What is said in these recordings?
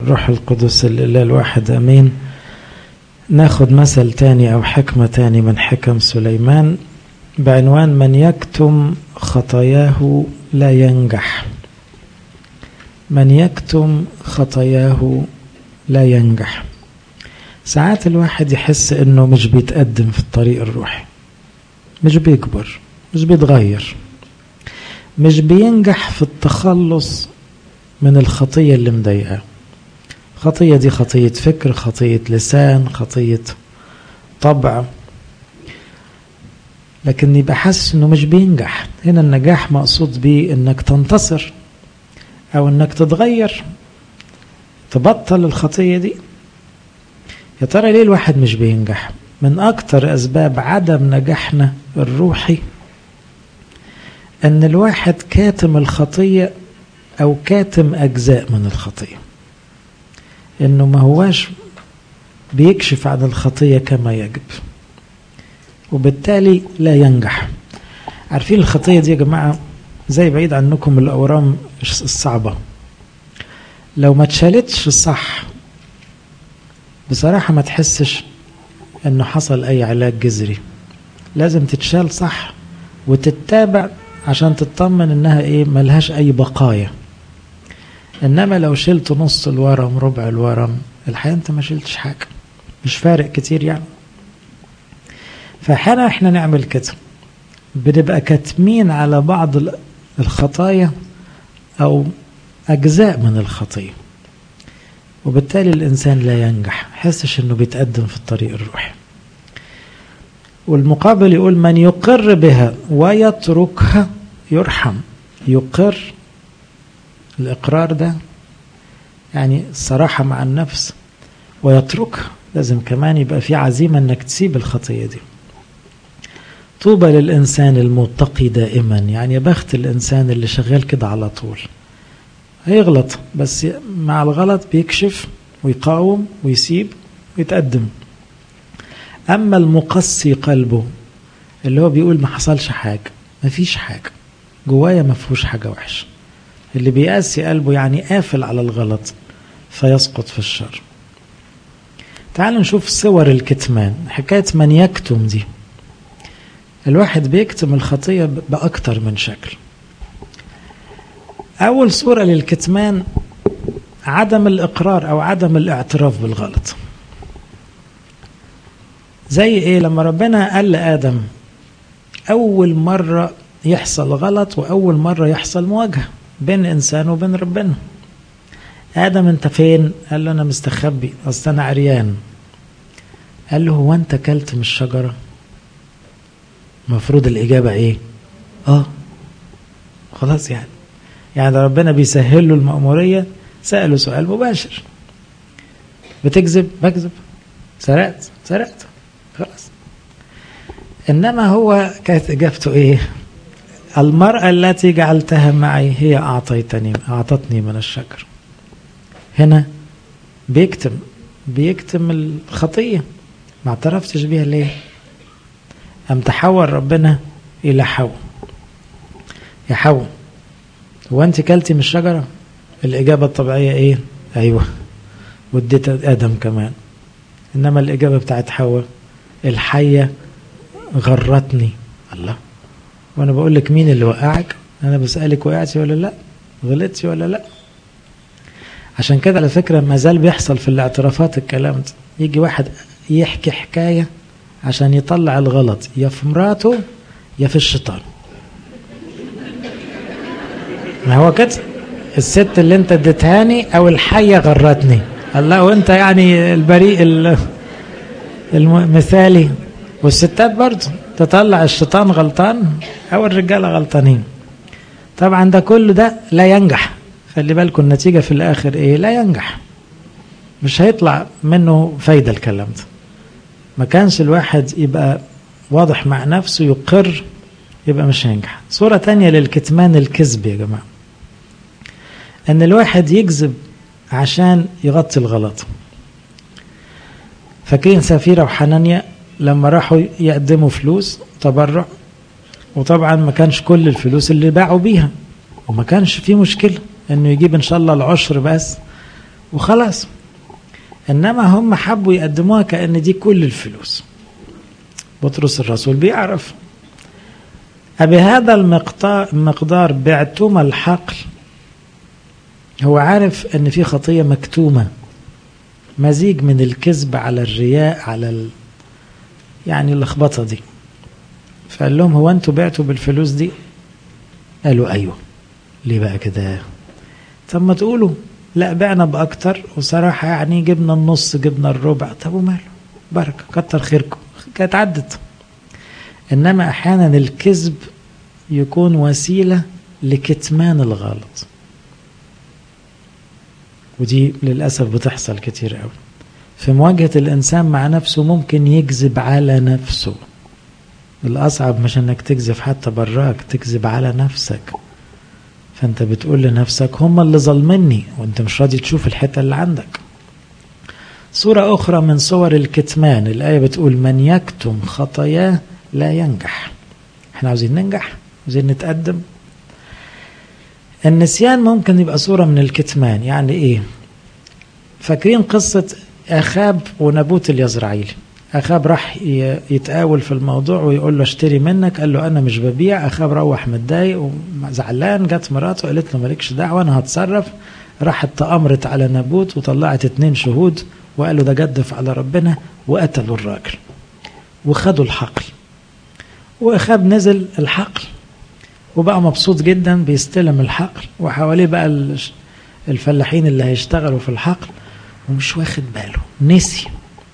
روح القدس الإله الواحد أمين ناخد مثل تاني أو حكمة تاني من حكم سليمان بعنوان من يكتم خطاياه لا ينجح من يكتم خطاياه لا ينجح ساعات الواحد يحس انه مش بيتقدم في الطريق الروحي مش بيكبر مش بيتغير مش بينجح في التخلص من الخطية اللي مضايقاه خطية دي خطية فكر خطية لسان خطية طبع لكن يبقى حاسس انه مش بينجح هنا النجاح مقصود بيه انك تنتصر او انك تتغير تبطل الخطية دي يا ترى ليه الواحد مش بينجح من اكتر اسباب عدم نجاحنا الروحي ان الواحد كاتم الخطية او كاتم اجزاء من الخطية انه ما هواش بيكشف عن الخطية كما يجب وبالتالي لا ينجح عارفين الخطية دي يا جماعة زي بعيد عنكم الأورام الصعبة لو ما اتشالتش صح بصراحة ما تحسش انه حصل اي علاج جذري لازم تتشال صح وتتابع عشان تطمن انها ايه ملهاش اي بقايا انما لو شلت نص الورم ربع الورم الحقيقة انت ما شلتش حاجة مش فارق كتير يعني فاحيانا احنا نعمل كده بنبقى كاتمين على بعض الخطايا او اجزاء من الخطيه وبالتالي الانسان لا ينجح حسش انه بيتقدم في الطريق الروحي والمقابل يقول من يقر بها ويتركها يرحم يقر الاقرار ده يعني الصراحه مع النفس ويتركها لازم كمان يبقى في عزيمه انك تسيب الخطيه دي طوبى للإنسان المتقي دائما يعني يا بخت الإنسان اللي شغال كده على طول هيغلط بس مع الغلط بيكشف ويقاوم ويسيب ويتقدم أما المقسي قلبه اللي هو بيقول ما حصلش حاجة ما فيش حاجة جوايا ما فيهوش حاجة وحشة اللي بيقاسي قلبه يعني قافل على الغلط فيسقط في الشر تعالوا نشوف صور الكتمان حكاية من يكتم دي الواحد بيكتم الخطية بأكتر من شكل أول صورة للكتمان عدم الإقرار أو عدم الاعتراف بالغلط زي إيه لما ربنا قال لآدم أول مرة يحصل غلط وأول مرة يحصل مواجهة بين إنسان وبين ربنا آدم أنت فين؟ قال له أنا مستخبي أصل أنا عريان قال له هو أنت كلت من الشجرة؟ المفروض الإجابة إيه؟ آه خلاص يعني يعني ربنا بيسهل له المأمورية سأله سؤال مباشر بتكذب بكذب سرقت سرقت خلاص إنما هو كانت إجابته إيه؟ المرأة التي جعلتها معي هي أعطيتني أعطتني من الشجر هنا بيكتم بيكتم الخطية ما اعترفتش بيها ليه؟ أم تحول ربنا إلى حواء يا حواء هو أنت كلتي من الشجرة؟ الإجابة الطبيعية إيه؟ أيوه واديت آدم كمان إنما الإجابة بتاعت حواء الحية غرتني الله وأنا بقول لك مين اللي وقعك؟ أنا بسألك وقعتي ولا لأ؟ غلطتي ولا لأ؟ عشان كده على فكرة ما زال بيحصل في الاعترافات الكلام ده يجي واحد يحكي حكايه عشان يطلع الغلط يا في مراته يا في الشيطان ما هو كده الست اللي انت اديتهاني او الحية غرتني الله وانت يعني البريء المثالي والستات برضه تطلع الشيطان غلطان او الرجاله غلطانين طبعا ده كله ده لا ينجح خلي بالكم النتيجه في الاخر ايه لا ينجح مش هيطلع منه فايده الكلام ده ما كانش الواحد يبقى واضح مع نفسه يقر يبقى مش هينجح صورة تانية للكتمان الكذب يا جماعة ان الواحد يكذب عشان يغطي الغلط فاكرين سفيرة وحنانيا لما راحوا يقدموا فلوس تبرع وطبعا ما كانش كل الفلوس اللي باعوا بيها وما كانش في مشكلة انه يجيب ان شاء الله العشر بس وخلاص انما هم حبوا يقدموها كان دي كل الفلوس بطرس الرسول بيعرف أبهذا المقدار بعتم الحقل هو عارف ان في خطيه مكتومه مزيج من الكذب على الرياء على ال... يعني اللخبطه دي فقال لهم هو انتوا بعتوا بالفلوس دي قالوا ايوه ليه بقى كده طب ما تقولوا لا بعنا باكتر وصراحه يعني جبنا النص جبنا الربع طب وماله بركه كتر خيركم كانت عدت انما احيانا الكذب يكون وسيله لكتمان الغلط ودي للأسف بتحصل كتير قوي في مواجهة الإنسان مع نفسه ممكن يكذب على نفسه الأصعب مش إنك تكذب حتى براك تكذب على نفسك فأنت بتقول لنفسك هم اللي ظلمني وأنت مش راضي تشوف الحتة اللي عندك صورة أخرى من صور الكتمان الآية بتقول من يكتم خطاياه لا ينجح احنا عاوزين ننجح عاوزين نتقدم النسيان ممكن يبقى صورة من الكتمان يعني ايه فاكرين قصة أخاب ونبوت اليزرعيلي أخاب راح يتقاول في الموضوع ويقول له اشتري منك قال له أنا مش ببيع أخاب روح متضايق وزعلان جت مراته قالت له مالكش دعوة أنا هتصرف راحت تأمرت على نبوت وطلعت اتنين شهود وقالوا ده جدف على ربنا وقتلوا الراجل وخدوا الحقل وأخاب نزل الحقل وبقى مبسوط جدا بيستلم الحقل وحواليه بقى الفلاحين اللي هيشتغلوا في الحقل ومش واخد باله نسي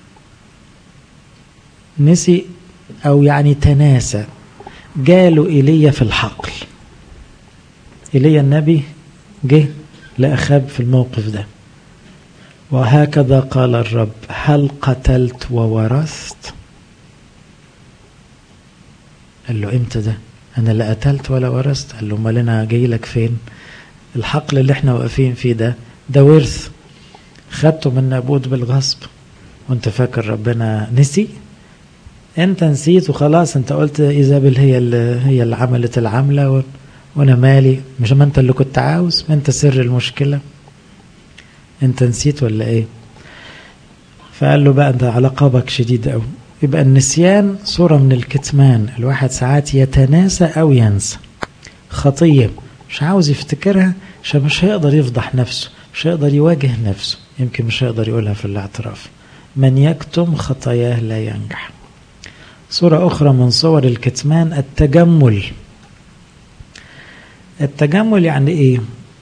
نسي او يعني تناسى جاله ايليا في الحقل ايليا النبي جه لاخاب في الموقف ده وهكذا قال الرب هل قتلت وورثت قال له امتى ده انا لا قتلت ولا ورثت قال له امال انا جاي لك فين الحقل اللي احنا واقفين فيه ده ده ورث خدته من نابوت بالغصب وانت فاكر ربنا نسي انت نسيت وخلاص انت قلت ايزابل هي اللي هي اللي عملت العمله و... وانا مالي مش ما انت اللي كنت عاوز ما انت سر المشكله انت نسيت ولا ايه فقال له بقى انت علاقابك شديد قوي يبقى النسيان صورة من الكتمان الواحد ساعات يتناسى أو ينسى خطية مش عاوز يفتكرها عشان مش هيقدر يفضح نفسه مش هيقدر يواجه نفسه يمكن مش هيقدر يقولها في الاعتراف من يكتم خطاياه لا ينجح صورة أخرى من صور الكتمان التجمل التجمل يعني إيه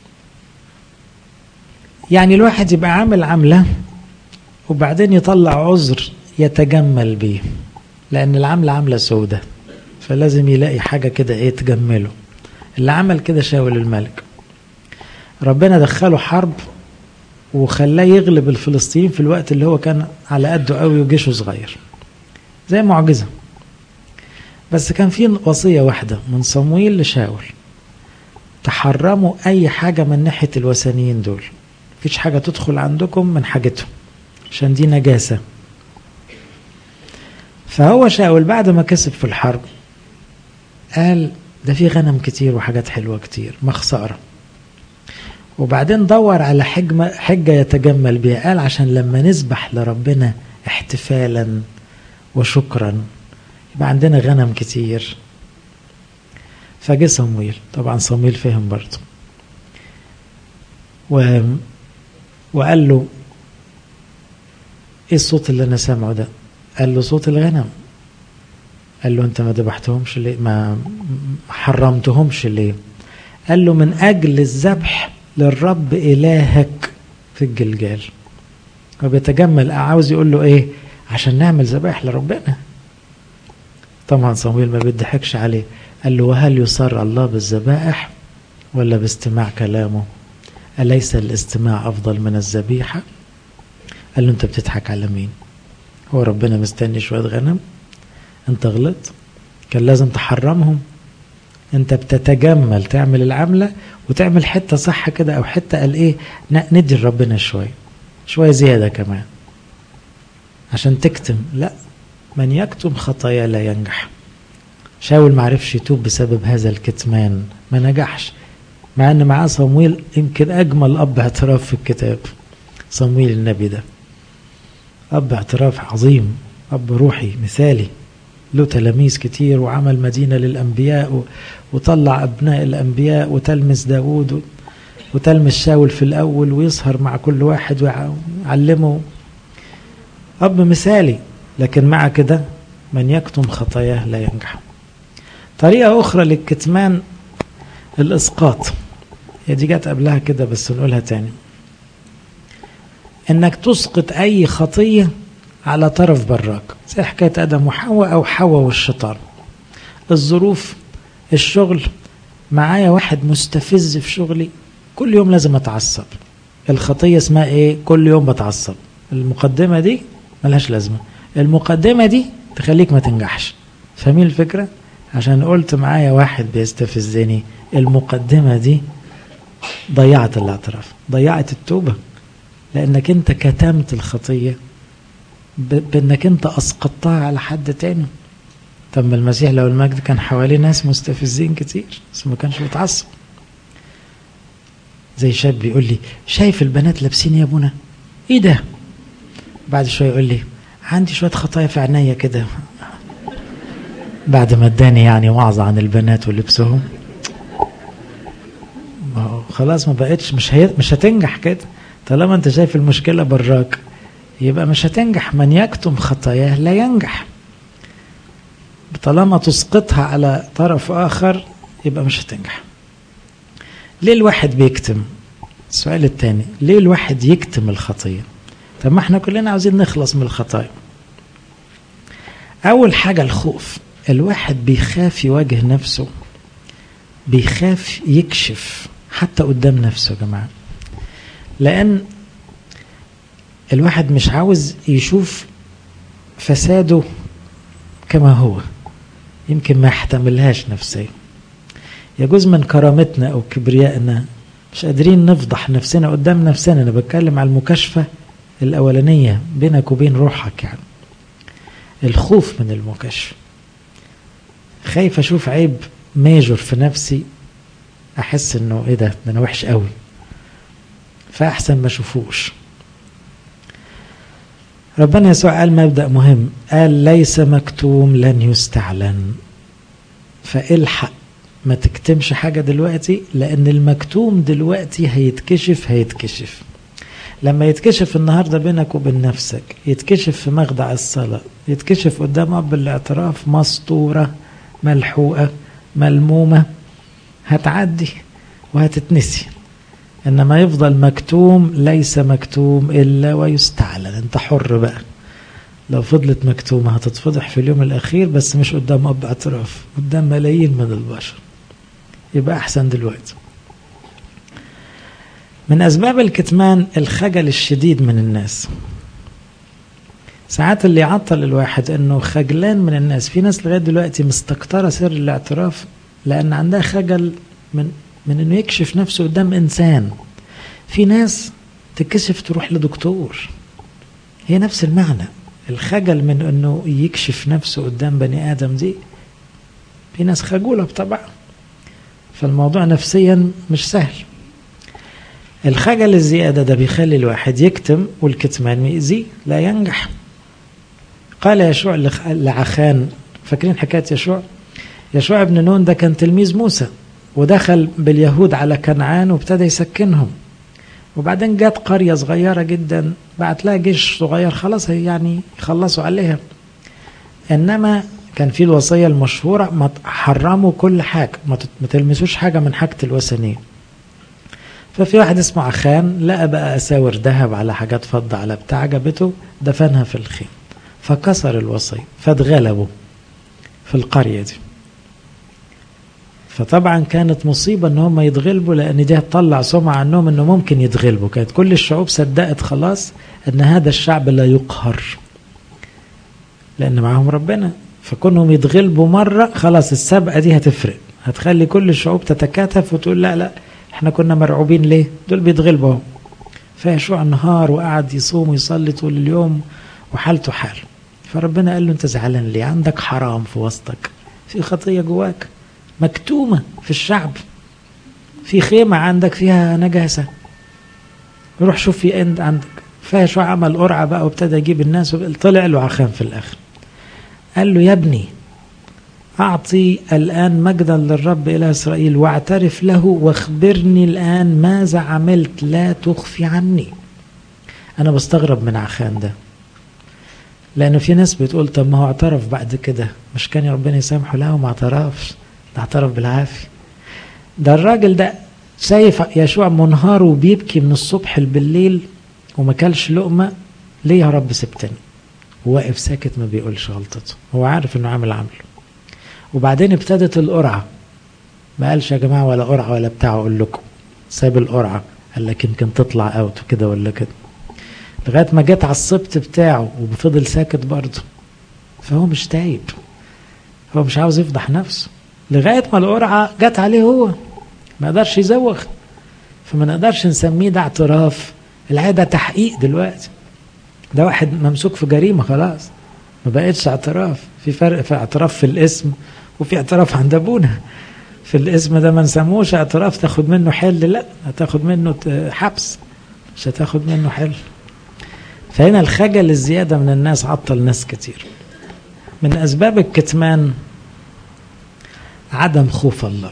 يعني الواحد يبقى عامل عملة وبعدين يطلع عذر يتجمل بيه لأن العملة عاملة سودة فلازم يلاقي حاجة كده إيه تجمله اللي عمل كده شاول الملك ربنا دخله حرب وخلاه يغلب الفلسطينيين في الوقت اللي هو كان على قده قوي وجيشه صغير زي معجزة بس كان في وصية واحدة من صمويل لشاول تحرموا أي حاجة من ناحية الوثنيين دول مفيش حاجة تدخل عندكم من حاجتهم عشان دي نجاسة فهو شاول بعد ما كسب في الحرب قال ده في غنم كتير وحاجات حلوة كتير ما خسارة وبعدين دور على حجمة حجة يتجمل بها قال عشان لما نسبح لربنا احتفالا وشكرا يبقى عندنا غنم كتير فجه صمويل طبعا صمويل فهم برضه و... وقال له ايه الصوت اللي انا سامعه ده قال له صوت الغنم قال له انت ما ذبحتهمش ليه ما حرمتهمش ليه قال له من اجل الذبح للرب الهك في الجلجال هو بيتجمل عاوز يقول له ايه عشان نعمل ذبائح لربنا طبعا صمويل ما بيضحكش عليه قال له وهل يصر الله بالذبائح ولا باستماع كلامه أليس الاستماع أفضل من الذبيحة قال له أنت بتضحك على مين هو ربنا مستني شوية غنم أنت غلط كان لازم تحرمهم أنت بتتجمل تعمل العملة وتعمل حتة صح كده أو حتة قال إيه ندي لربنا شوية شوية زيادة كمان عشان تكتم لا من يكتم خطايا لا ينجح شاول ما عرفش يتوب بسبب هذا الكتمان ما نجحش مع ان معاه صمويل يمكن اجمل اب اعتراف في الكتاب صمويل النبي ده أب اعتراف عظيم أب روحي مثالي له تلاميذ كتير وعمل مدينة للأنبياء وطلع أبناء الأنبياء وتلمس داود وتلمس شاول في الأول ويسهر مع كل واحد ويعلمه أب مثالي لكن مع كده من يكتم خطاياه لا ينجح طريقة أخرى للكتمان الإسقاط هي دي جت قبلها كده بس نقولها تاني إنك تسقط أي خطية على طرف براك زي حكاية آدم وحواء أو حواء والشيطان الظروف الشغل معايا واحد مستفز في شغلي كل يوم لازم أتعصب الخطية اسمها إيه كل يوم بتعصب المقدمة دي ملهاش لازمة المقدمة دي تخليك ما تنجحش فاهمين الفكرة عشان قلت معايا واحد بيستفزني المقدمة دي ضيعت الاعتراف ضيعت التوبة لأنك أنت كتمت الخطية بأنك أنت أسقطتها على حد تاني طب المسيح لو المجد كان حواليه ناس مستفزين كتير بس ما كانش متعصب زي شاب بيقول لي شايف البنات لابسين يا ابونا ايه ده بعد شويه يقول لي عندي شويه خطايا في عينيا كده بعد ما اداني يعني وعظه عن البنات ولبسهم خلاص ما بقتش مش هي مش هتنجح كده طالما انت شايف المشكله براك يبقى مش هتنجح من يكتم خطاياه لا ينجح طالما تسقطها على طرف اخر يبقى مش هتنجح ليه الواحد بيكتم السؤال الثاني ليه الواحد يكتم الخطيه طب ما احنا كلنا عاوزين نخلص من الخطايا اول حاجه الخوف الواحد بيخاف يواجه نفسه بيخاف يكشف حتى قدام نفسه يا جماعه لان الواحد مش عاوز يشوف فساده كما هو يمكن ما يحتملهاش نفسيا يجوز من كرامتنا او كبريائنا مش قادرين نفضح نفسنا قدام نفسنا انا بتكلم على المكاشفه الاولانيه بينك وبين روحك يعني الخوف من المكاشفه خايف اشوف عيب ميجور في نفسي احس انه ايه ده ده انا وحش قوي فاحسن ما اشوفوش ربنا يسوع قال مبدا مهم قال ليس مكتوم لن يستعلن فالحق ما تكتمش حاجة دلوقتي لأن المكتوم دلوقتي هيتكشف هيتكشف لما يتكشف النهاردة بينك وبين نفسك يتكشف في مخدع الصلاة يتكشف قدام أب الاعتراف مسطورة ملحوقة ملمومة هتعدي وهتتنسي إنما يفضل مكتوم ليس مكتوم إلا ويستعلن أنت حر بقى لو فضلت مكتومة هتتفضح في اليوم الأخير بس مش قدام أب اعتراف قدام ملايين من البشر يبقى أحسن دلوقتي من أسباب الكتمان الخجل الشديد من الناس ساعات اللي يعطل الواحد انه خجلان من الناس في ناس لغايه دلوقتي مستكتره سر الاعتراف لان عندها خجل من من انه يكشف نفسه قدام انسان في ناس تكشف تروح لدكتور هي نفس المعنى الخجل من انه يكشف نفسه قدام بني ادم دي في ناس خجوله بطبع فالموضوع نفسيا مش سهل الخجل الزيادة ده بيخلي الواحد يكتم والكتمان يأذيه لا ينجح قال يشوع لعخان فاكرين حكاية يشوع يشوع ابن نون ده كان تلميذ موسى ودخل باليهود على كنعان وابتدى يسكنهم وبعدين جت قرية صغيرة جدا بعت لها جيش صغير خلاص يعني يخلصوا عليها إنما كان في الوصية المشهورة ما حرموا كل حاجة ما تلمسوش حاجة من حاجة الوثنية ففي واحد اسمه عخان لقى بقى أساور ذهب على حاجات فضة على بتاع عجبته دفنها في الخيم فكسر الوصية فاتغلبوا في القرية دي فطبعا كانت مصيبة ان هم يتغلبوا لان دي هتطلع سمعة عنهم انه ممكن يتغلبوا كانت كل الشعوب صدقت خلاص ان هذا الشعب لا يقهر لان معاهم ربنا فكونهم يتغلبوا مرة خلاص السبقة دي هتفرق هتخلي كل الشعوب تتكاتف وتقول لا لا احنا كنا مرعوبين ليه دول بيتغلبوا فيشوع النهار وقعد يصوم ويصلي طول اليوم وحالته حال فربنا قال له انت زعلان ليه عندك حرام في وسطك في خطية جواك مكتومة في الشعب في خيمة عندك فيها نجاسة روح شوف في اند عندك فيشوع عمل قرعة بقى وابتدى يجيب الناس طلع له عخان في الآخر قال له يا ابني أعطي الآن مجدا للرب إلى إسرائيل واعترف له واخبرني الآن ماذا عملت لا تخفي عني أنا بستغرب من عخان ده لأنه في ناس بتقول طب ما هو اعترف بعد كده مش كان ربنا يسامحه لا وما اعترفش ده اعترف بالعافية ده الراجل ده شايف يشوع منهار وبيبكي من الصبح بالليل وما كلش لقمة ليه يا رب سبتني وواقف ساكت ما بيقولش غلطته هو عارف انه عامل عمله وبعدين ابتدت القرعة ما قالش يا جماعة ولا قرعة ولا بتاع أقول لكم ساب القرعة قال لك يمكن تطلع أوت كده ولا كده لغاية ما جت على السبت بتاعه وفضل ساكت برضه فهو مش تايب هو مش عاوز يفضح نفسه لغاية ما القرعة جت عليه هو ما قدرش يزوغ فما نقدرش نسميه ده اعتراف العادة تحقيق دلوقتي ده واحد ممسوك في جريمة خلاص ما بقتش اعتراف في فرق في اعتراف في الاسم وفي اعتراف عند ابونا في الاسم ده ما نسموش اعتراف تاخد منه حل لا هتاخد منه حبس مش هتاخد منه حل فهنا الخجل الزيادة من الناس عطل ناس كتير من أسباب الكتمان عدم خوف الله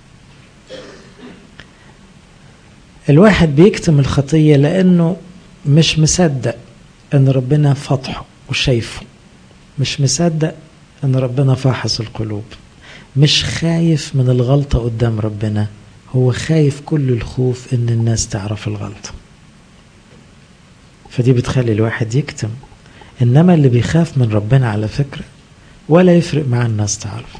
الواحد بيكتم الخطية لأنه مش مصدق أن ربنا فضحه وشايفه مش مصدق أن ربنا فاحص القلوب مش خايف من الغلطة قدام ربنا هو خايف كل الخوف أن الناس تعرف الغلطة فدي بتخلي الواحد يكتم إنما اللي بيخاف من ربنا على فكرة ولا يفرق مع الناس تعرف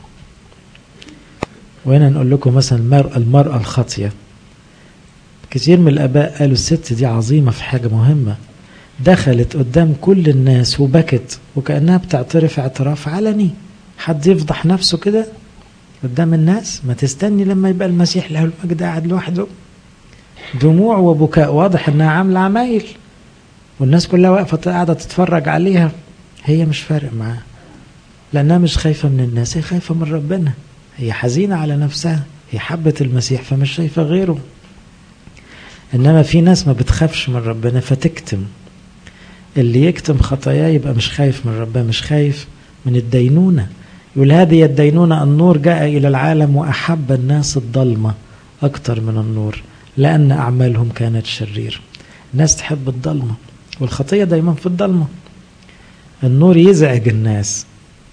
وهنا نقول لكم مثلا المرأة, المرأة الخاطية كتير من الآباء قالوا الست دي عظيمة في حاجة مهمة دخلت قدام كل الناس وبكت وكأنها بتعترف اعتراف علني حد يفضح نفسه كده قدام الناس ما تستني لما يبقى المسيح له المجد قاعد لوحده دموع وبكاء واضح انها عامله عمايل والناس كلها واقفه قاعده تتفرج عليها هي مش فارق معاها لانها مش خايفه من الناس هي خايفه من ربنا هي حزينه على نفسها هي حبت المسيح فمش شايفه غيره انما في ناس ما بتخافش من ربنا فتكتم اللي يكتم خطاياه يبقى مش خايف من ربنا مش خايف من الدينونة يقول هذه الدينونة النور جاء إلى العالم وأحب الناس الضلمة أكثر من النور لأن أعمالهم كانت شريرة الناس تحب الضلمة والخطية دايما في الضلمة النور يزعج الناس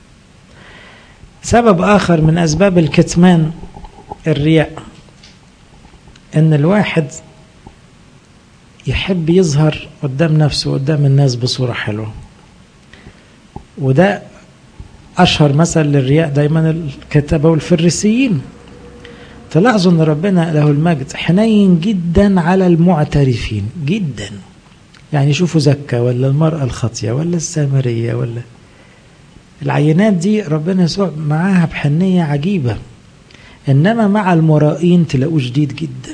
سبب آخر من أسباب الكتمان الرياء أن الواحد يحب يظهر قدام نفسه قدام الناس بصورة حلوة وده أشهر مثل للرياء دايما الكتبة والفريسيين تلاحظوا أن ربنا له المجد حنين جدا على المعترفين جدا يعني شوفوا زكا ولا المرأة الخاطية ولا السامرية ولا العينات دي ربنا يسوع معاها بحنية عجيبة إنما مع المرائين تلاقوه شديد جدا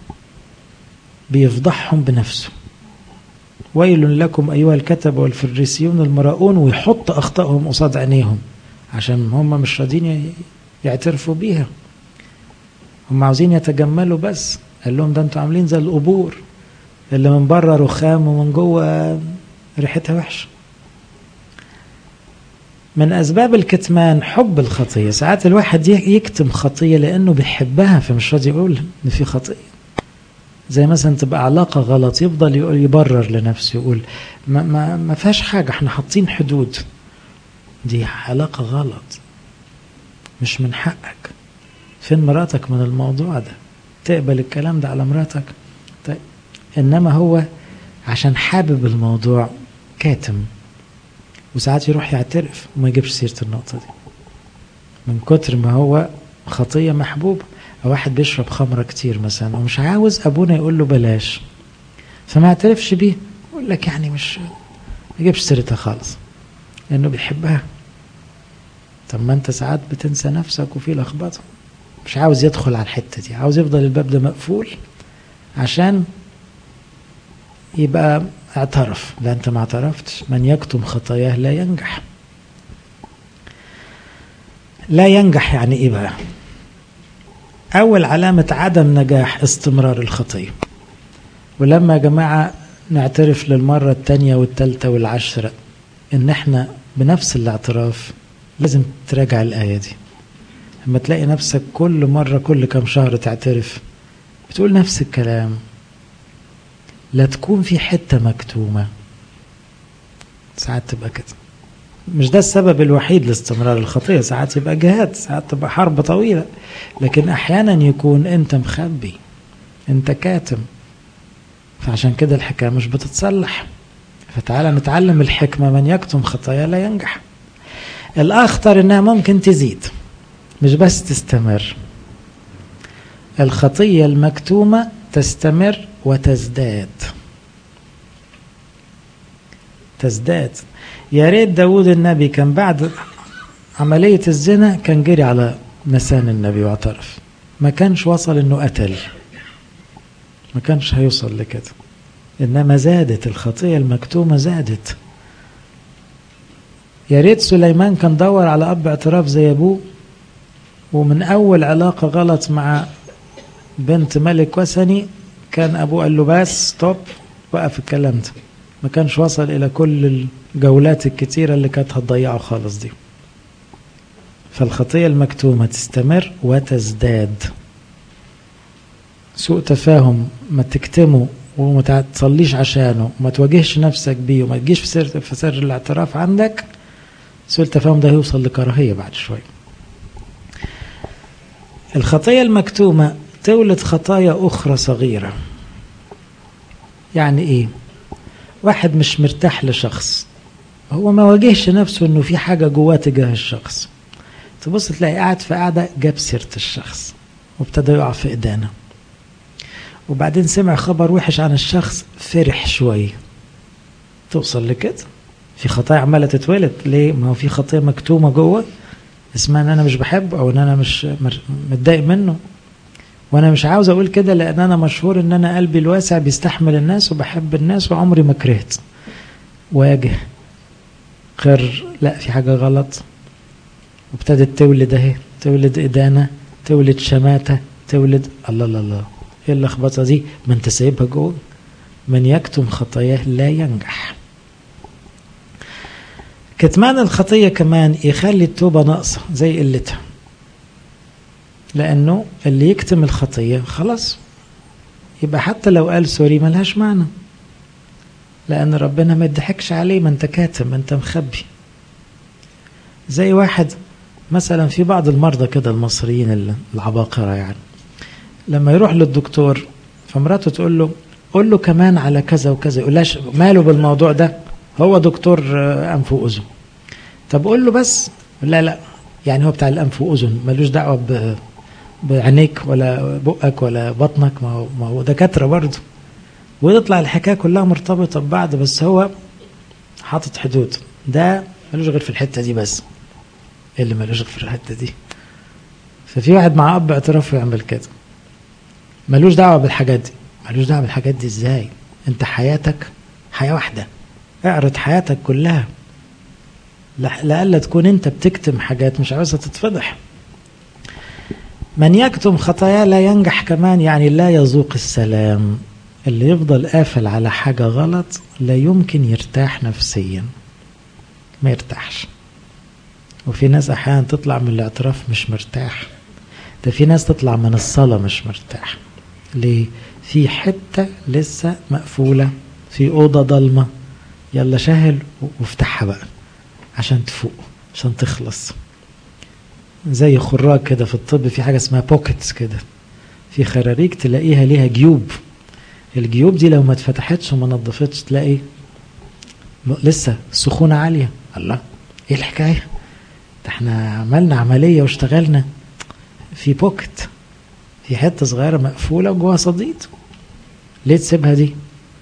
بيفضحهم بنفسه ويل لكم أيها الكتبة والفريسيون المراؤون ويحط أخطائهم قصاد عينيهم عشان هم مش راضيين يعترفوا بيها هم عاوزين يتجملوا بس قال لهم ده انتوا عاملين زي القبور اللي من بره رخام ومن جوه ريحتها وحشه من اسباب الكتمان حب الخطيه ساعات الواحد يكتم خطيه لانه بيحبها فمش راضي يقول ان في خطيه زي مثلا تبقى علاقه غلط يفضل يقول يبرر لنفسه يقول ما, ما, ما فيهاش حاجه احنا حاطين حدود دي علاقه غلط مش من حقك فين مراتك من الموضوع ده تقبل الكلام ده على مراتك طيب انما هو عشان حابب الموضوع كاتم وساعات يروح يعترف وما يجيبش سيره النقطه دي من كتر ما هو خطيه محبوبه أو واحد بيشرب خمره كتير مثلا ومش عاوز ابونا يقول له بلاش فما يعترفش بيه يقول لك يعني مش ما يجيبش سيرتها خالص لانه بيحبها طب ما انت ساعات بتنسى نفسك وفي لخبطه مش عاوز يدخل على الحته دي عاوز يفضل الباب ده مقفول عشان يبقى اعترف لا انت ما اعترفتش من يكتم خطاياه لا ينجح لا ينجح يعني ايه بقى اول علامه عدم نجاح استمرار الخطيه ولما يا جماعة نعترف للمرة التانية والتالتة والعشرة إن إحنا بنفس الاعتراف لازم تراجع الآية دي لما تلاقي نفسك كل مرة كل كم شهر تعترف بتقول نفس الكلام لا تكون في حتة مكتومة ساعات تبقى كده مش ده السبب الوحيد لاستمرار الخطية ساعات يبقى جهاد ساعات تبقى حرب طويلة لكن أحيانا يكون أنت مخبي أنت كاتم فعشان كده الحكاية مش بتتصلح فتعالى نتعلم الحكمة من يكتم خطايا لا ينجح الأخطر إنها ممكن تزيد مش بس تستمر الخطية المكتومة تستمر وتزداد تزداد يا ريت داود النبي كان بعد عملية الزنا كان جري على نسان النبي واعترف ما كانش وصل انه قتل ما كانش هيوصل لكده انما زادت الخطية المكتومة زادت يا ريت سليمان كان دور على اب اعتراف زي ابوه ومن اول علاقة غلط مع بنت ملك وثني كان ابوه قال له بس ستوب وقف الكلام ده ما كانش وصل الى كل الجولات الكتيرة اللي كانت هتضيعه خالص دي فالخطية المكتومة تستمر وتزداد سوء تفاهم ما تكتمه وما تصليش عشانه وما تواجهش نفسك بيه وما تجيش في سر في سر الاعتراف عندك سوء التفاهم ده هيوصل لكراهية بعد شوية الخطية المكتومة تولد خطايا أخرى صغيرة يعني إيه واحد مش مرتاح لشخص هو ما واجهش نفسه انه في حاجه جواه تجاه الشخص تبص تلاقي قاعد في قاعده جاب سيره الشخص وابتدى يقع في ايدانا وبعدين سمع خبر وحش عن الشخص فرح شويه توصل لكده في خطايا عماله تتولد ليه ما هو في خطيه مكتومه جوه اسمها ان انا مش بحبه او ان انا مش متضايق منه وانا مش عاوز اقول كده لان انا مشهور ان انا قلبي الواسع بيستحمل الناس وبحب الناس وعمري ما كرهت واجه قر لا في حاجة غلط وابتدت تولد اهي تولد إدانة تولد شماتة تولد الله الله الله ايه اللخبطة دي ما انت سايبها جوه من يكتم خطاياه لا ينجح كتمان الخطية كمان يخلي التوبة ناقصة زي قلتها لأنه اللي يكتم الخطية خلاص يبقى حتى لو قال سوري ملهاش معنى لأن ربنا ما يضحكش عليه ما أنت كاتم ما أنت مخبي زي واحد مثلا في بعض المرضى كده المصريين العباقرة يعني لما يروح للدكتور فمراته تقول له قول له كمان على كذا وكذا يقولهاش ماله بالموضوع ده هو دكتور أنف وأذن طب قول له بس لا لا يعني هو بتاع الأنف وأذن ملوش دعوة بعينيك ولا بقك ولا بطنك ما هو, ما هو دكاترة برضه ويطلع الحكايه كلها مرتبطه ببعض بس هو حاطط حدود ده ملوش غير في الحته دي بس اللي ملوش غير في الحته دي ففي واحد مع اب اعتراف يعمل كده ملوش دعوه بالحاجات دي ملوش دعوه بالحاجات دي ازاي انت حياتك حياه واحده اعرض حياتك كلها لألا تكون انت بتكتم حاجات مش عاوزها تتفضح من يكتم خطايا لا ينجح كمان يعني لا يذوق السلام اللي يفضل قافل على حاجة غلط لا يمكن يرتاح نفسيا ما يرتاحش وفي ناس أحيانا تطلع من الاعتراف مش مرتاح ده في ناس تطلع من الصلاة مش مرتاح ليه؟ في حتة لسه مقفولة في أوضة ضلمة يلا شاهل وافتحها بقى عشان تفوق عشان تخلص زي خراج كده في الطب في حاجة اسمها بوكيتس كده في خراريج تلاقيها ليها جيوب الجيوب دي لو ما اتفتحتش وما نظفتش تلاقي لسه السخونه عاليه الله ايه الحكايه ده احنا عملنا عمليه واشتغلنا في بوكت في حته صغيره مقفوله وجواها صديد ليه تسيبها دي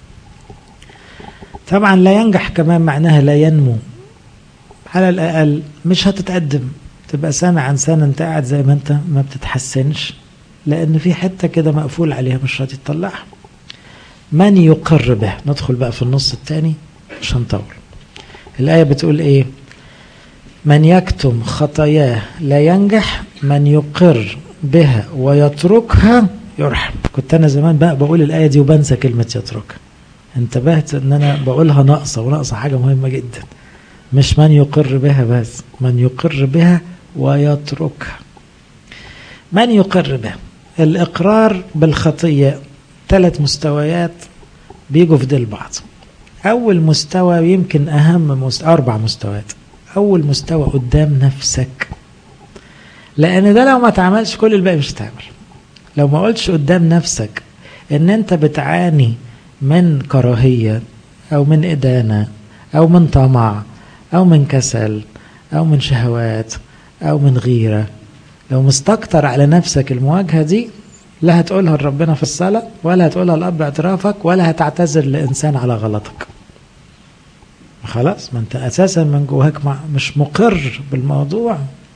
طبعا لا ينجح كمان معناها لا ينمو على الاقل مش هتتقدم تبقى سنه عن سنه انت قاعد زي ما انت ما بتتحسنش لان في حته كده مقفول عليها مش راضي تطلعها من يقر به ندخل بقى في النص الثاني مش هنطول الآية بتقول إيه من يكتم خطاياه لا ينجح من يقر بها ويتركها يرحم كنت انا زمان بقى بقول الايه دي وبنسى كلمه يترك انتبهت ان انا بقولها ناقصه وناقصه حاجه مهمه جدا مش من يقر بها بس من يقر بها ويتركها من يقر بها الاقرار بالخطيه ثلاث مستويات بيجوا في ديل بعض اول مستوى يمكن اهم مستوى اربع مستويات اول مستوى قدام نفسك لان ده لو ما تعملش كل الباقي مش هتعمل لو ما قلتش قدام نفسك ان انت بتعاني من كراهية او من ادانة او من طمع او من كسل او من شهوات او من غيرة لو مستكتر على نفسك المواجهة دي لا هتقولها لربنا في الصلاة ولا هتقولها لأب اعترافك ولا هتعتذر لإنسان على غلطك خلاص ما انت اساسا من جواك مش مقر بالموضوع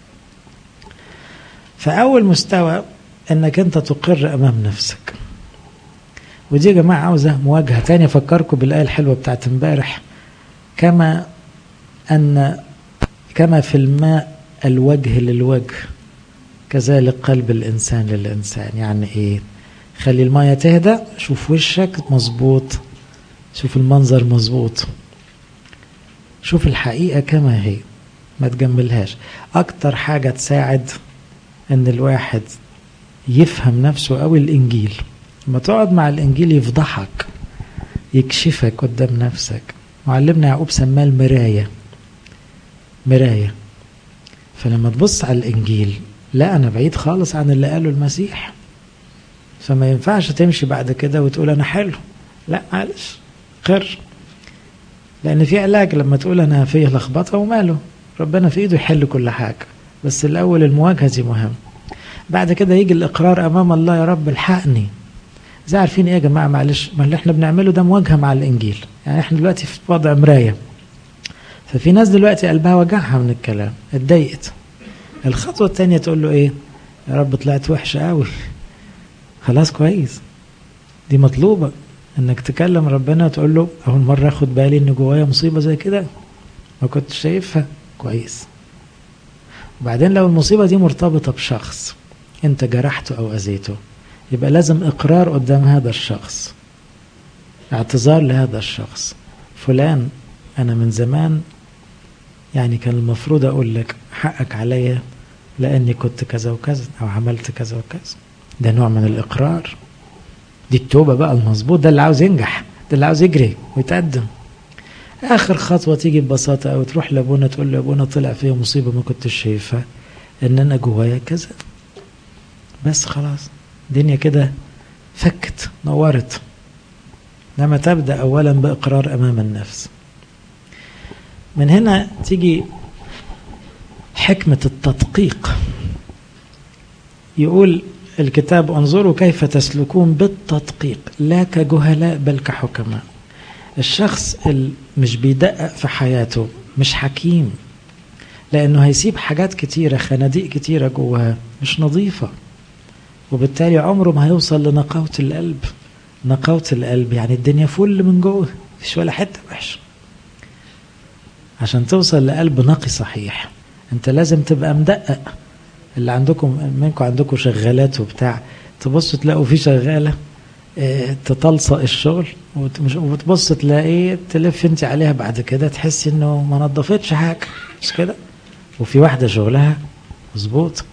فاول مستوى انك انت تقر امام نفسك ودي يا جماعه عاوزه مواجهه تانية افكركم بالايه الحلوه بتاعت امبارح كما ان كما في الماء الوجه للوجه كذلك قلب الانسان للانسان يعني ايه خلي الميه تهدى شوف وشك مظبوط شوف المنظر مظبوط شوف الحقيقة كما هي ما تجملهاش أكتر حاجة تساعد إن الواحد يفهم نفسه أوي الإنجيل لما تقعد مع الإنجيل يفضحك يكشفك قدام نفسك معلمنا يعقوب سماه المراية مراية فلما تبص على الإنجيل لا أنا بعيد خالص عن اللي قاله المسيح فما ينفعش تمشي بعد كده وتقول أنا حلو لا معلش خير لأن في علاج لما تقول أنا فيه لخبطة وماله ربنا في إيده يحل كل حاجة بس الأول المواجهة دي مهم بعد كده يجي الإقرار أمام الله يا رب الحقني زي عارفين إيه يا جماعة معلش ما اللي إحنا بنعمله ده مواجهة مع الإنجيل يعني إحنا دلوقتي في وضع مراية ففي ناس دلوقتي قلبها وجعها من الكلام اتضايقت الخطوة التانية تقول له إيه يا رب طلعت وحشة قوي خلاص كويس دي مطلوبة انك تكلم ربنا وتقول له اول مره اخد بالي ان جوايا مصيبه زي كده ما كنتش شايفها كويس وبعدين لو المصيبه دي مرتبطه بشخص انت جرحته او اذيته يبقى لازم اقرار قدام هذا الشخص اعتذار لهذا الشخص فلان انا من زمان يعني كان المفروض اقول لك حقك عليا لاني كنت كذا وكذا او عملت كذا وكذا ده نوع من الاقرار دي التوبة بقى المظبوط ده اللي عاوز ينجح ده اللي عاوز يجري ويتقدم آخر خطوة تيجي ببساطة أو تروح لأبونا تقول له أبونا طلع فيها مصيبة ما كنتش شايفها إن أنا جوايا كذا بس خلاص الدنيا كده فكت نورت لما تبدأ أولا بإقرار أمام النفس من هنا تيجي حكمة التدقيق يقول الكتاب انظروا كيف تسلكون بالتدقيق لا كجهلاء بل كحكماء الشخص اللي مش بيدقق في حياته مش حكيم لانه هيسيب حاجات كتيره خناديق كتيره جواها مش نظيفه وبالتالي عمره ما هيوصل لنقاوه القلب نقاوه القلب يعني الدنيا فل من جوه مفيش ولا حته وحشه عشان توصل لقلب نقي صحيح انت لازم تبقى مدقق اللي عندكم منكم عندكم شغالات وبتاع تبص تلاقوا في شغاله اه تتلصق الشغل وتبص تلاقي تلف انت عليها بعد كده تحسي انه ما نظفتش حاجه مش كده وفي واحده شغلها مظبوط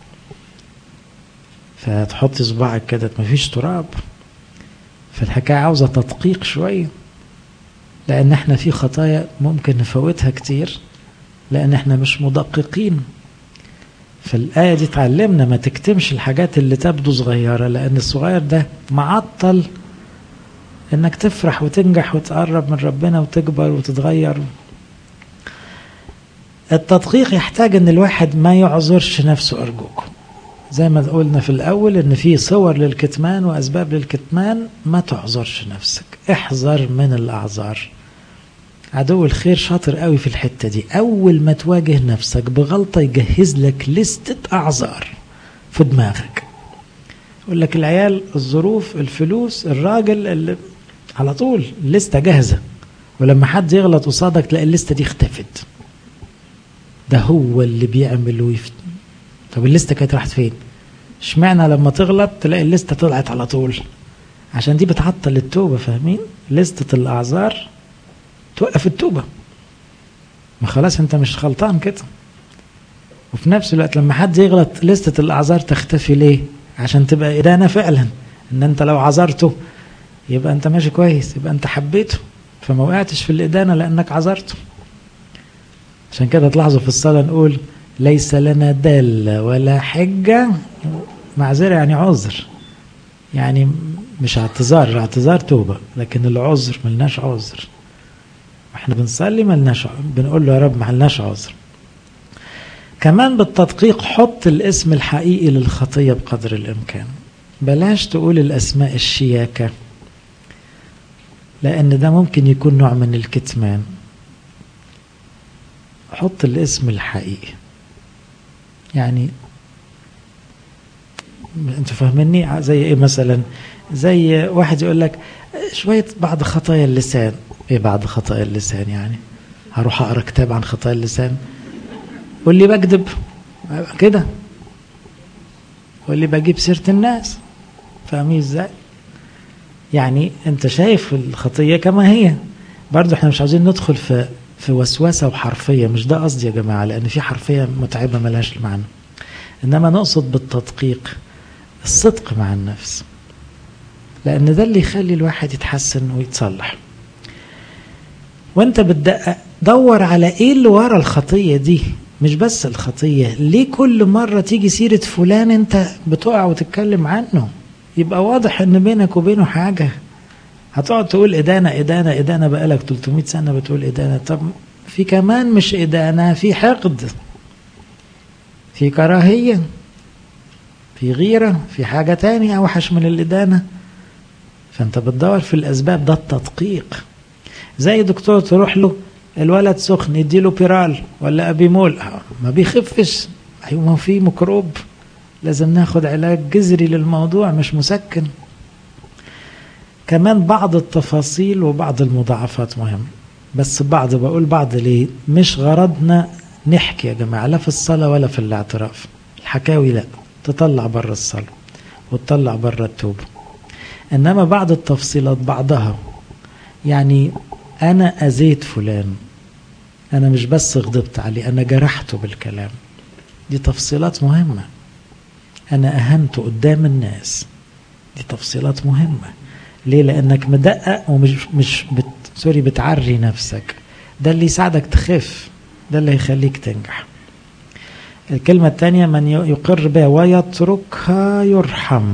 فتحطي صباعك كده مفيش تراب فالحكايه عاوزه تدقيق شويه لان احنا في خطايا ممكن نفوتها كتير لان احنا مش مدققين فالآية دي تعلمنا ما تكتمش الحاجات اللي تبدو صغيرة لأن الصغير ده معطل إنك تفرح وتنجح وتقرب من ربنا وتكبر وتتغير التدقيق يحتاج إن الواحد ما يعذرش نفسه أرجوكم زي ما قلنا في الأول إن في صور للكتمان وأسباب للكتمان ما تعذرش نفسك احذر من الأعذار عدو الخير شاطر قوي في الحته دي اول ما تواجه نفسك بغلطه يجهز لك لستة اعذار في دماغك يقول لك العيال الظروف الفلوس الراجل اللي على طول الليسته جاهزه ولما حد يغلط قصادك تلاقي الليسته دي اختفت ده هو اللي بيعمل ويفت طب الليسته كانت راحت فين اشمعنى لما تغلط تلاقي الليسته طلعت على طول عشان دي بتعطل التوبه فاهمين لستة الاعذار توقف التوبه ما خلاص انت مش غلطان كده وفي نفس الوقت لما حد يغلط لستة الاعذار تختفي ليه عشان تبقى ادانه فعلا ان انت لو عذرته يبقى انت ماشي كويس يبقى انت حبيته فما وقعتش في الادانه لانك عذرته عشان كده تلاحظوا في الصلاه نقول ليس لنا دالة ولا حجة معذرة يعني عذر يعني مش اعتذار اعتذار توبة لكن العذر ملناش عذر احنا بنصلي ملناش بنقول له يا رب ملناش عذر كمان بالتدقيق حط الاسم الحقيقي للخطية بقدر الإمكان بلاش تقول الأسماء الشياكة لأن ده ممكن يكون نوع من الكتمان حط الاسم الحقيقي يعني انتوا فاهميني زي ايه مثلا زي واحد يقول لك شويه بعض خطايا اللسان ايه بعض خطايا اللسان يعني هروح اقرا كتاب عن خطايا اللسان واللي بكذب كده واللي بجيب سيره الناس فاهمين ازاي يعني انت شايف الخطيه كما هي برضو احنا مش عاوزين ندخل في في وسوسه وحرفيه مش ده قصدي يا جماعه لان في حرفيه متعبه ملهاش معنى انما نقصد بالتدقيق الصدق مع النفس لان ده اللي يخلي الواحد يتحسن ويتصلح وانت بتدقق دور على ايه اللي ورا الخطيه دي مش بس الخطيه ليه كل مره تيجي سيره فلان انت بتقع وتتكلم عنه يبقى واضح ان بينك وبينه حاجه هتقعد تقول إدانة إدانة إدانة بقالك 300 سنة بتقول إدانة طب في كمان مش إدانة في حقد في كراهية في غيرة في حاجة تانية أوحش من الإدانة فأنت بتدور في الأسباب ده التدقيق زي دكتور تروح له الولد سخن يديله بيرال ولا أبيمول ما بيخفش أيوة ما في ميكروب لازم ناخد علاج جذري للموضوع مش مسكن كمان بعض التفاصيل وبعض المضاعفات مهم بس بعض بقول بعض ليه مش غرضنا نحكي يا جماعة لا في الصلاة ولا في الاعتراف الحكاوي لا تطلع بره الصلاة وتطلع بره التوبة إنما بعض التفصيلات بعضها يعني أنا أذيت فلان أنا مش بس غضبت عليه أنا جرحته بالكلام دي تفصيلات مهمة أنا أهنته قدام الناس دي تفصيلات مهمة ليه لانك مدقق ومش مش بت سوري بتعري نفسك ده اللي يساعدك تخف ده اللي يخليك تنجح الكلمة الثانية من يقر بها ويتركها يرحم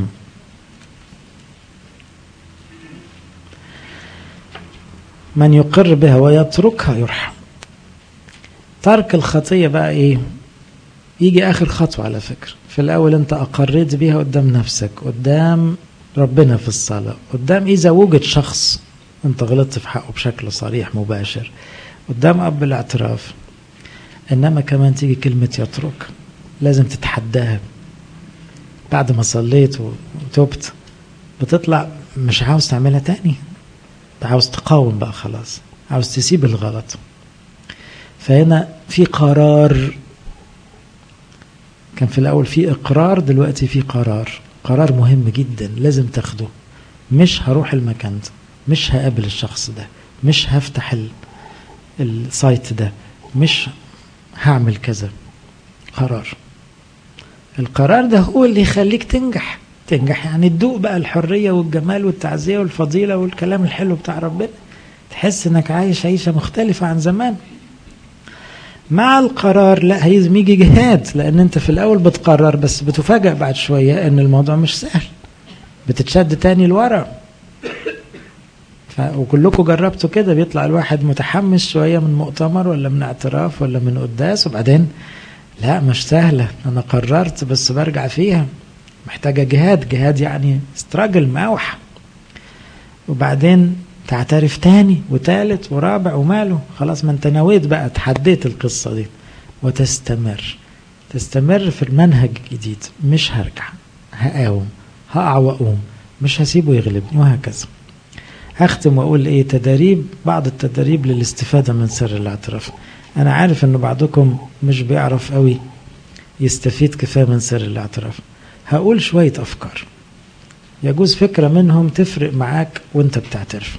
من يقر بها ويتركها يرحم ترك الخطية بقى ايه يجي اخر خطوة على فكرة في الاول انت اقريت بيها قدام نفسك قدام ربنا في الصلاة قدام إذا وجد شخص أنت غلطت في حقه بشكل صريح مباشر قدام أب الاعتراف إنما كمان تيجي كلمة يترك لازم تتحداها بعد ما صليت وتوبت بتطلع مش عاوز تعملها تاني عاوز تقاوم بقى خلاص عاوز تسيب الغلط فهنا في قرار كان في الأول في إقرار دلوقتي في قرار قرار مهم جدا لازم تاخده مش هروح المكان ده مش هقابل الشخص ده مش هفتح ال... السايت ده مش هعمل كذا قرار القرار ده هو اللي يخليك تنجح تنجح يعني تدوق بقى الحرية والجمال والتعزية والفضيلة والكلام الحلو بتاع ربنا تحس انك عايش عيشة مختلفة عن زمان مع القرار لا هيزم يجي جهاد لان انت في الاول بتقرر بس بتفاجأ بعد شوية ان الموضوع مش سهل بتتشد تاني لورا ف... وكلكم جربتوا كده بيطلع الواحد متحمس شوية من مؤتمر ولا من اعتراف ولا من قداس وبعدين لا مش سهلة انا قررت بس برجع فيها محتاجة جهاد جهاد يعني استراجل موح وبعدين تعترف تاني وتالت ورابع وماله خلاص ما انت نويت بقى تحديت القصة دي وتستمر تستمر في المنهج الجديد مش هرجع هقاوم هقع واقوم مش هسيبه يغلبني وهكذا هختم واقول ايه تدريب بعض التدريب للاستفاده من سر الاعتراف انا عارف ان بعضكم مش بيعرف قوي يستفيد كفايه من سر الاعتراف هقول شوية أفكار يجوز فكرة منهم تفرق معاك وانت بتعترف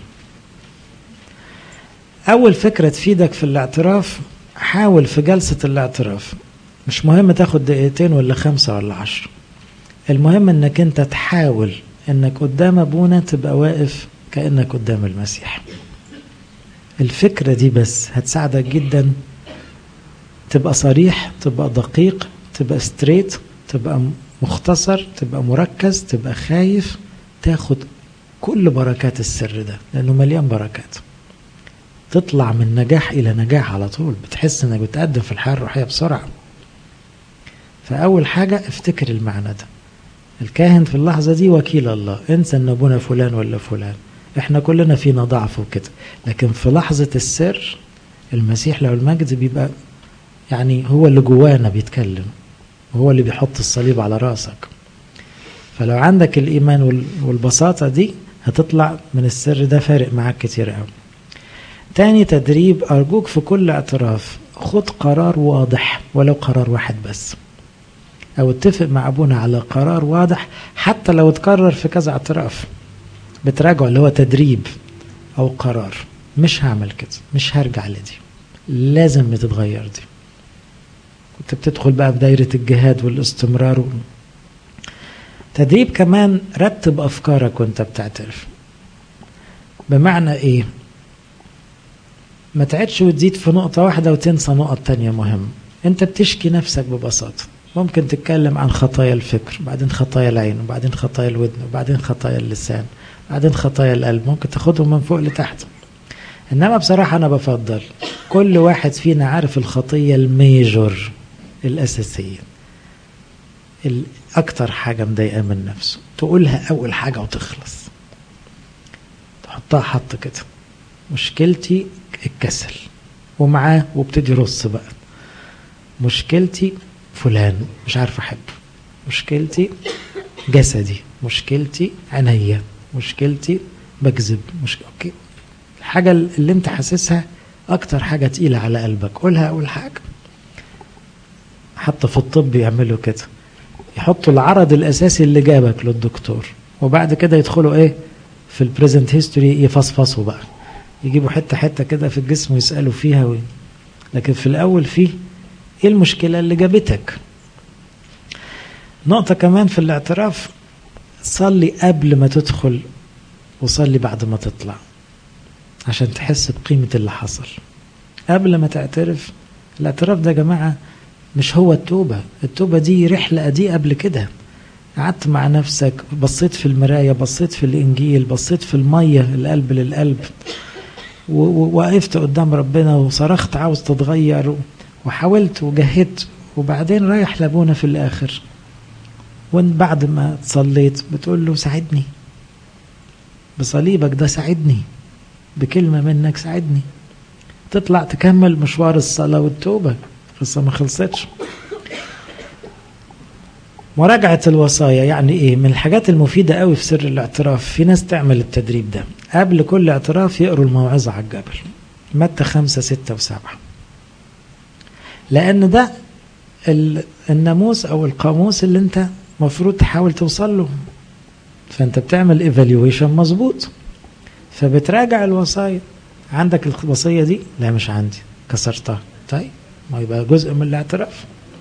أول فكرة تفيدك في الاعتراف حاول في جلسة الاعتراف مش مهم تاخد دقيقتين ولا خمسة ولا عشر المهم انك انت تحاول انك قدام ابونا تبقى واقف كأنك قدام المسيح الفكرة دي بس هتساعدك جدا تبقى صريح تبقى دقيق تبقى ستريت تبقى مختصر تبقى مركز تبقى خايف تاخد كل بركات السر ده لانه مليان بركات تطلع من نجاح الى نجاح على طول بتحس انك بتقدم في الحياه الروحيه بسرعه فاول حاجه افتكر المعنى ده الكاهن في اللحظه دي وكيل الله انسى ان ابونا فلان ولا فلان احنا كلنا فينا ضعف وكده لكن في لحظه السر المسيح له المجد بيبقى يعني هو اللي جوانا بيتكلم وهو اللي بيحط الصليب على راسك فلو عندك الايمان والبساطه دي هتطلع من السر ده فارق معاك كتير قوي تاني تدريب ارجوك في كل اعتراف خد قرار واضح ولو قرار واحد بس او اتفق مع ابونا على قرار واضح حتى لو اتكرر في كذا اعتراف بتراجعه اللي هو تدريب او قرار مش هعمل كده مش هرجع لدي لازم تتغير دي كنت بتدخل بقى في دايرة الجهاد والاستمرار و... تدريب كمان رتب أفكارك وانت بتعترف بمعنى ايه ما تعدش وتزيد في نقطة واحدة وتنسى نقط تانية مهمة انت بتشكي نفسك ببساطة ممكن تتكلم عن خطايا الفكر بعدين خطايا العين وبعدين خطايا الودن وبعدين خطايا اللسان بعدين خطايا القلب ممكن تاخدهم من فوق لتحت انما بصراحة انا بفضل كل واحد فينا عارف الخطية الميجور الأساسية أكتر حاجة مضايقة من نفسه تقولها أول حاجة وتخلص تحطها حط كده مشكلتي الكسل ومعاه وابتدي رص بقى مشكلتي فلان مش عارف أحبه مشكلتي جسدي مشكلتي عينيا مشكلتي بكذب مش اوكي الحاجة اللي انت حاسسها اكتر حاجة تقيلة على قلبك قولها اول حاجة حتى في الطب يعملوا كده يحطوا العرض الاساسي اللي جابك للدكتور وبعد كده يدخلوا ايه في البريزنت هيستوري يفصفصوا بقى يجيبوا حته حته كده في الجسم ويسالوا فيها و... لكن في الاول فيه ايه المشكله اللي جابتك نقطه كمان في الاعتراف صلي قبل ما تدخل وصلي بعد ما تطلع عشان تحس بقيمه اللي حصل قبل ما تعترف الاعتراف ده يا جماعه مش هو التوبة التوبة دي رحلة دي قبل كده قعدت مع نفسك بصيت في المراية بصيت في الإنجيل بصيت في المية القلب للقلب ووقفت قدام ربنا وصرخت عاوز تتغير وحاولت وجهدت وبعدين رايح لابونا في الآخر وانت بعد ما صليت بتقول له ساعدني بصليبك ده ساعدني بكلمة منك ساعدني تطلع تكمل مشوار الصلاة والتوبة لسه ما خلصتش مراجعة الوصايا يعني ايه من الحاجات المفيدة قوي في سر الاعتراف في ناس تعمل التدريب ده قبل كل اعتراف يقروا الموعظة على الجبل متى خمسة ستة وسبعة لأن ده الناموس أو القاموس اللي أنت مفروض تحاول توصل له فأنت بتعمل ايفالويشن مظبوط فبتراجع الوصايا عندك الوصية دي لا مش عندي كسرتها طيب ما يبقى جزء من الاعتراف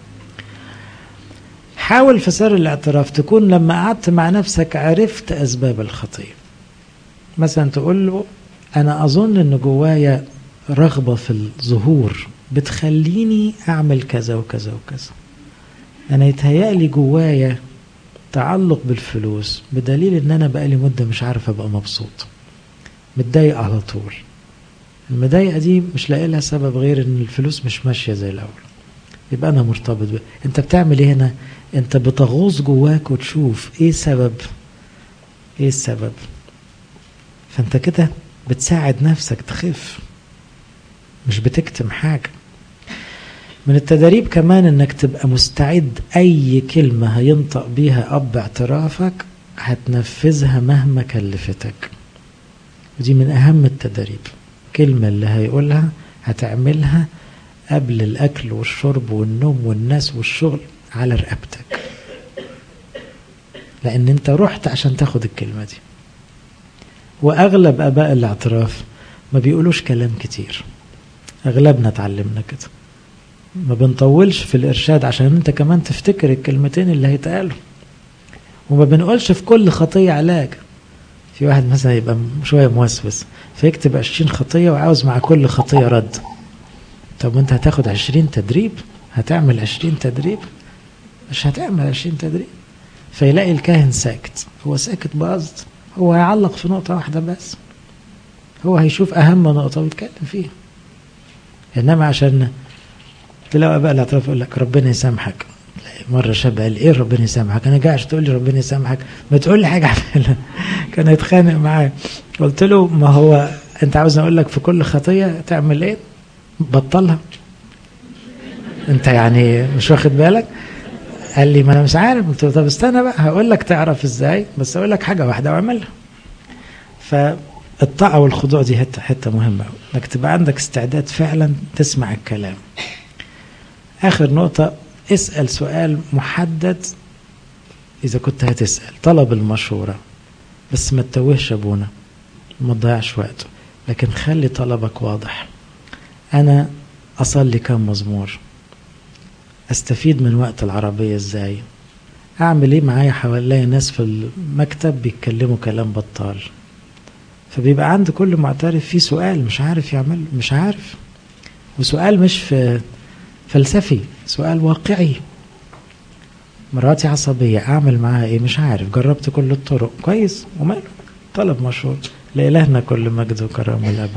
حاول في سر الاعتراف تكون لما قعدت مع نفسك عرفت أسباب الخطية مثلا تقول له أنا أظن أن جوايا رغبة في الظهور بتخليني أعمل كذا وكذا وكذا أنا يتهيألي جوايا تعلق بالفلوس بدليل أن أنا بقالي مدة مش عارف أبقى مبسوط متضايق على طول المضايقة دي مش لاقي لها سبب غير ان الفلوس مش ماشية زي الأول يبقى أنا مرتبط بيه. أنت بتعمل إيه هنا؟ أنت بتغوص جواك وتشوف إيه سبب إيه السبب فأنت كده بتساعد نفسك تخف مش بتكتم حاجة من التدريب كمان انك تبقى مستعد اي كلمة هينطق بيها اب اعترافك هتنفذها مهما كلفتك ودي من اهم التدريب الكلمة اللي هيقولها هتعملها قبل الأكل والشرب والنوم والناس والشغل على رقبتك لأن أنت رحت عشان تاخد الكلمة دي وأغلب آباء الاعتراف ما بيقولوش كلام كتير أغلبنا اتعلمنا كده ما بنطولش في الإرشاد عشان أنت كمان تفتكر الكلمتين اللي هيتقالوا وما بنقولش في كل خطية علاج في واحد مثلا يبقى شوية موسوس فيكتب 20 خطية وعاوز مع كل خطية رد طب وانت هتاخد 20 تدريب هتعمل 20 تدريب مش هتعمل 20 تدريب فيلاقي الكاهن ساكت هو ساكت بقصد هو هيعلق في نقطة واحدة بس هو هيشوف أهم نقطة ويتكلم فيها إنما عشان تلاقوا بقى الاعتراف يقول لك ربنا يسامحك مرة شاب قال ايه ربنا يسامحك انا جاي عشان تقول لي ربنا يسامحك ما تقول لي حاجة اعملها كان يتخانق معايا قلت له ما هو انت عاوز اقول لك في كل خطية تعمل ايه بطلها انت يعني مش واخد بالك قال لي ما انا مش عارف قلت له طب استنى بقى هقول لك تعرف ازاي بس اقول لك حاجة واحدة واعملها فالطاعة والخضوع دي حتة حتة مهمة انك تبقى عندك استعداد فعلا تسمع الكلام اخر نقطة اسأل سؤال محدد إذا كنت هتسأل طلب المشورة بس ما تتوهش أبونا ما تضيعش وقته لكن خلي طلبك واضح أنا أصلي كم مزمور أستفيد من وقت العربية إزاي أعمل إيه معايا حواليا ناس في المكتب بيتكلموا كلام بطال فبيبقى عند كل معترف في سؤال مش عارف يعمل مش عارف وسؤال مش في فلسفي سؤال واقعي مراتي عصبية أعمل معاها إيه مش عارف جربت كل الطرق كويس وماله طلب مشهور لإلهنا كل مجد وكرم والأبد